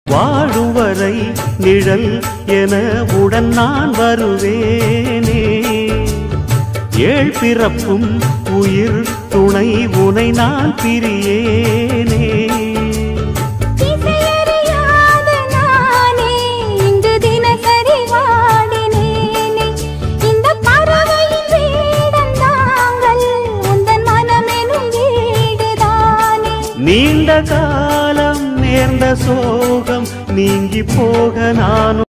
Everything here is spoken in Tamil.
வாழும் வரை நிழல் என உடன் நான் வருவேனே ஏழ் பிறப்பும் உயிர் துணை உனை நான் பிரியேனே திசையறியாத நானே இங்கு தினசரி வாடினேனே இந்த பறவையின் வேடம் தாங்கள் உந்தன் மனமெனும் வீடுதானே நீண்ட காலம் நேர்ந்த சோகம் நீங்கி போக நானும்